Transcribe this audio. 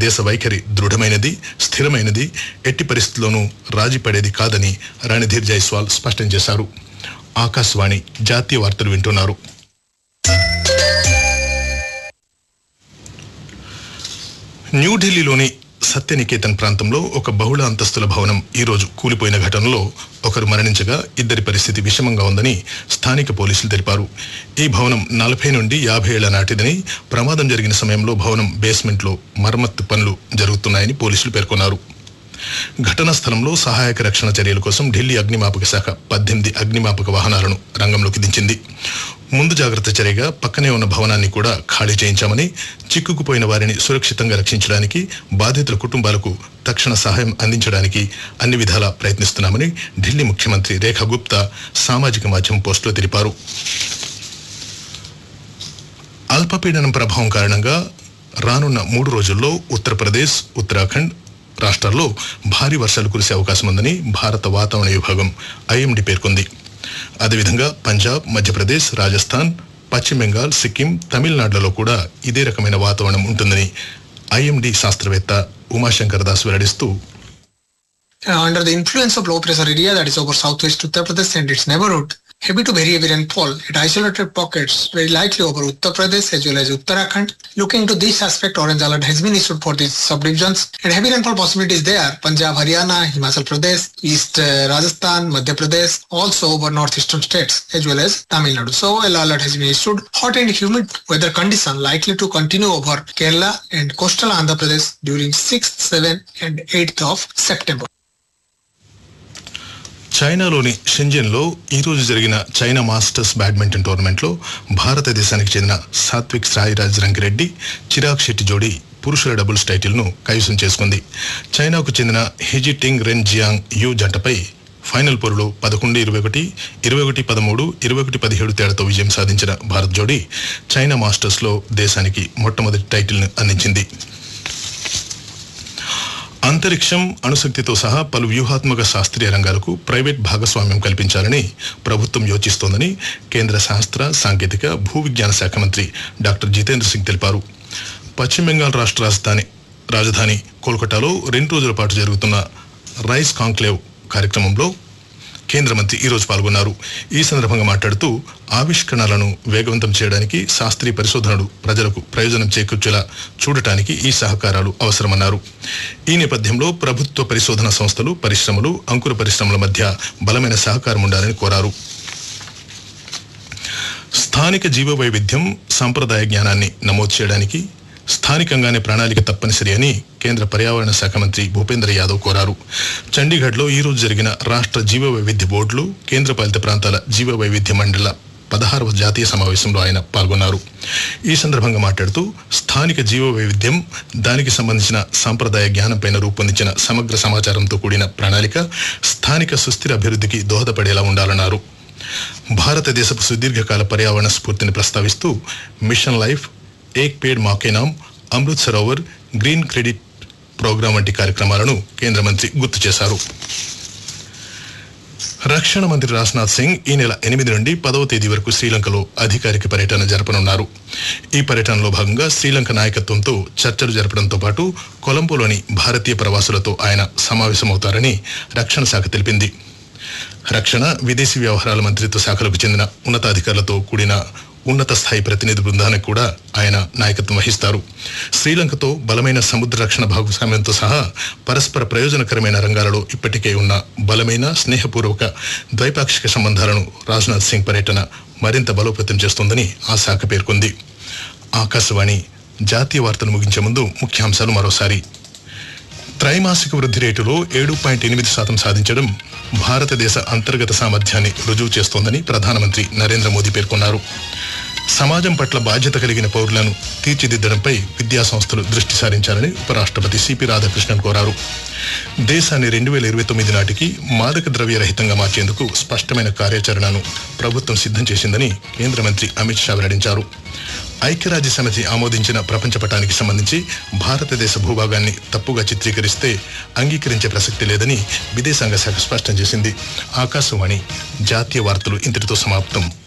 దేశ వైఖరి దృఢమైనది స్థిరమైనది ఎట్టి పరిస్థితుల్లోనూ రాజీ పడేది కాదని రణధీర్ జైస్వాల్ స్పష్టం చేశారు ఆకాశవాణి జాతీయ వార్తలు వింటున్నారు న్యూఢిల్లీలోని సత్యనికేతన్ ప్రాంతంలో ఒక బహుళ అంతస్తుల భవనం ఈ రోజు కూలిపోయిన ఘటనలో ఒకరు మరణించగా ఇద్దరి పరిస్థితి విషమంగా ఉందని స్థానిక పోలీసులు తెలిపారు ఈ భవనం నలభై నుండి యాభై ఏళ్ల నాటిదని ప్రమాదం జరిగిన సమయంలో భవనం బేస్మెంట్లో మరమ్మత్తు పనులు జరుగుతున్నాయని పోలీసులు పేర్కొన్నారు ఘటనా స్థలంలో సహాయక రక్షణ చర్యల కోసం ఢిల్లీ అగ్నిమాపక శాఖ పద్దెనిమిది అగ్నిమాపక వాహనాలను రంగంలోకి దించింది ముందు జాగ్రత్త చర్యగా పక్కనే ఉన్న భవనాన్ని కూడా ఖాళీ చేయించామని చిక్కుకుపోయిన వారిని సురక్షితంగా రక్షించడానికి బాధితుల కుటుంబాలకు తక్షణ సహాయం అందించడానికి అన్ని విధాలా ప్రయత్నిస్తున్నామని ఢిల్లీ ముఖ్యమంత్రి రేఖా గుప్తా సామాజిక మాధ్యమం పోస్టులో తెలిపారు అల్పపీడనం ప్రభావం కారణంగా రానున్న మూడు రోజుల్లో ఉత్తరప్రదేశ్ ఉత్తరాఖండ్ రాష్ట్రాల్లో భారీ వర్షాలు కురిసే అవకాశం ఉందని భారత వాతావరణ విభాగం ఐఎండీ పేర్కొంది అదేవిధంగా పంజాబ్ మధ్యప్రదేశ్ రాజస్థాన్ పశ్చిమ బెంగాల్ సిక్కిం తమిళనాడులలో కూడా ఇదే రకమైన వాతావరణం ఉంటుందని ఐఎండీ శాస్త్రవేత్త Umashankar Das వెల్లడిస్తూ Uh, under the influence of low pressure area that is over southwest Uttar Pradesh and its neighborhood, heavy to very heavy rainfall at isolated pockets very likely over Uttar Pradesh as well as Uttarakhand. Looking into this aspect, orange alert has been issued for these subdivisions and heavy rainfall possibilities there. Punjab, Haryana, Himachal Pradesh, East uh, Rajasthan, Madhya Pradesh, also over northeastern states as well as Tamil Nadu. So yellow alert has been issued. Hot and humid weather condition likely to continue over Kerala and coastal Andhra Pradesh during 6th, 7th and 8th of September. చైనాలోని షెంజన్లో ఈ రోజు జరిగిన China masters badminton టోర్నమెంట్లో భారతదేశానికి చెందిన సాత్విక్ సాయిరాజ్ రంకిరెడ్డి చిరాగ్ శెట్టి జోడీ పురుషుల doubles టైటిల్ను కైవసం చేసుకుంది చైనాకు చెందిన హెజిటింగ్ రెన్ జియాంగ్ యు జంటపై ఫైనల్ పోరులో పదకొండు ఇరవై ఒకటి ఇరవై ఒకటి పదమూడు ఇరవై ఒకటి పదిహేడు తేడాతో విజయం సాధించిన భారత్ జోడీ చైనా మాస్టర్స్లో దేశానికి మొట్టమొదటి టైటిల్ను అందించింది అంతరిక్షం అణుశక్తితో సహా పలు వ్యూహాత్మక శాస్త్రీయ రంగాలకు ప్రైవేట్ భాగస్వామ్యం కల్పించాలని ప్రభుత్వం యోచిస్తోందని కేంద్ర శాస్త్ర సాంకేతిక భూ విజ్ఞాన శాఖ మంత్రి డాక్టర్ జితేంద్ర సింగ్ తెలిపారు పశ్చిమ బెంగాల్ రాష్ట్ర రాజధాని రాజధాని కోల్కతాలో రెండు రోజుల పాటు జరుగుతున్న రైస్ కాంక్లేవ్ కార్యక్రమంలో కేంద్ర మంత్రి ఈ రోజు పాల్గొన్నారు ఈ సందర్భంగా మాట్లాడుతూ ఆవిష్కరణలను వేగవంతం చేయడానికి శాస్త్రీయ పరిశోధనలు ప్రజలకు ప్రయోజనం చేకూర్చేలా చూడటానికి ఈ సహకారాలు అవసరమన్నారు ఈ నేపథ్యంలో ప్రభుత్వ పరిశోధన సంస్థలు పరిశ్రమలు అంకుర పరిశ్రమల మధ్య బలమైన సహకారం ఉండాలని కోరారు స్థానిక జీవ వైవిధ్యం సాంప్రదాయ జ్ఞానాన్ని నమోదు చేయడానికి స్థానికంగానే ప్రణాళిక తప్పనిసరి అని కేంద్ర పర్యావరణ శాఖ మంత్రి భూపేంద్ర యాదవ్ కోరారు చండీగఢ్లో ఈ రోజు జరిగిన రాష్ట్ర జీవ వైవిధ్య బోర్డులు కేంద్రపాలిత ప్రాంతాల జీవ వైవిధ్య మండళ్ల పదహారవ జాతీయ సమావేశంలో ఆయన పాల్గొన్నారు ఈ సందర్భంగా మాట్లాడుతూ స్థానిక జీవ వైవిధ్యం దానికి సంబంధించిన సాంప్రదాయ జ్ఞానంపైన రూపొందించిన సమగ్ర సమాచారంతో కూడిన ప్రణాళిక స్థానిక సుస్థిర అభివృద్ధికి దోహదపడేలా ఉండాలన్నారు భారతదేశపు సుదీర్ఘకాల పర్యావరణ స్ఫూర్తిని ప్రస్తావిస్తూ mission life Ek Ped Maa ke Naam Amrit Sarovar green credit programme వంటి కార్యక్రమాలను కేంద్ర మంత్రి గుర్తు చేశారు రక్షణ మంత్రి రాజ్నాథ్ సింగ్ ఈ నెల ఎనిమిది నుండి పదవ తేదీ వరకు శ్రీలంకలో అధికారిక పర్యటన జరపనున్నారు ఈ పర్యటనలో భాగంగా శ్రీలంక నాయకత్వంతో చర్చలు జరపడంతో పాటు కొలంబోలోని భారతీయ ప్రవాసులతో ఆయన సమావేశమవుతారని రక్షణ శాఖ తెలిపింది రక్షణ విదేశీ వ్యవహారాల మంత్రిత్వ శాఖలకు చెందిన ఉన్నతాధికారులతో కూడిన ఉన్నత స్థాయి ప్రతినిధి బృందానికి కూడా ఆయన నాయకత్వం వహిస్తారు శ్రీలంకతో బలమైన సముద్ర రక్షణ భాగస్వామ్యంతో సహా పరస్పర ప్రయోజనకరమైన రంగాలలో ఇప్పటికే ఉన్న బలమైన స్నేహపూర్వక ద్వైపాక్షిక సంబంధాలను రాజ్నాథ్ సింగ్ పర్యటన మరింత బలోపేతం చేస్తోందని ఆ శాఖ పేర్కొంది ఆకాశవాణి జాతీయ వార్తలు ముగించే ముందు ముఖ్యాంశాలు మరోసారి త్రైమాసిక వృద్ధి రేటులో ఏడు పాయింట్ ఎనిమిది శాతం సాధించడం భారతదేశ అంతర్గత సామర్థ్యాన్ని రుజువు చేస్తోందని ప్రధానమంత్రి నరేంద్ర మోదీ పేర్కొన్నారు సమాజం పట్ల బాధ్యత కలిగిన పౌరులను తీర్చిదిద్దడంపై విద్యా సంస్థలు దృష్టి సారించాలని ఉపరాష్ట్రపతి సిపి రాధాకృష్ణన్ కోరారు దేశాన్ని రెండు వేల ఇరవై తొమ్మిది నాటికి మాదక ద్రవ్య రహితంగా మార్చేందుకు స్పష్టమైన కార్యాచరణను ప్రభుత్వం సిద్ధం చేసిందని కేంద్ర మంత్రి అమిత్ షా వెల్లడించారు ఐక్యరాజ్య సమితి ఆమోదించిన ప్రపంచ పటానికి సంబంధించి భారతదేశ భూభాగాన్ని తప్పుగా చిత్రీకరిస్తే అంగీకరించే ప్రసక్తి లేదని విదేశాంగ శాఖ స్పష్టం చేసింది ఆకాశవాణి జాతీయ వార్తలు ఇంతటితో సమాప్తం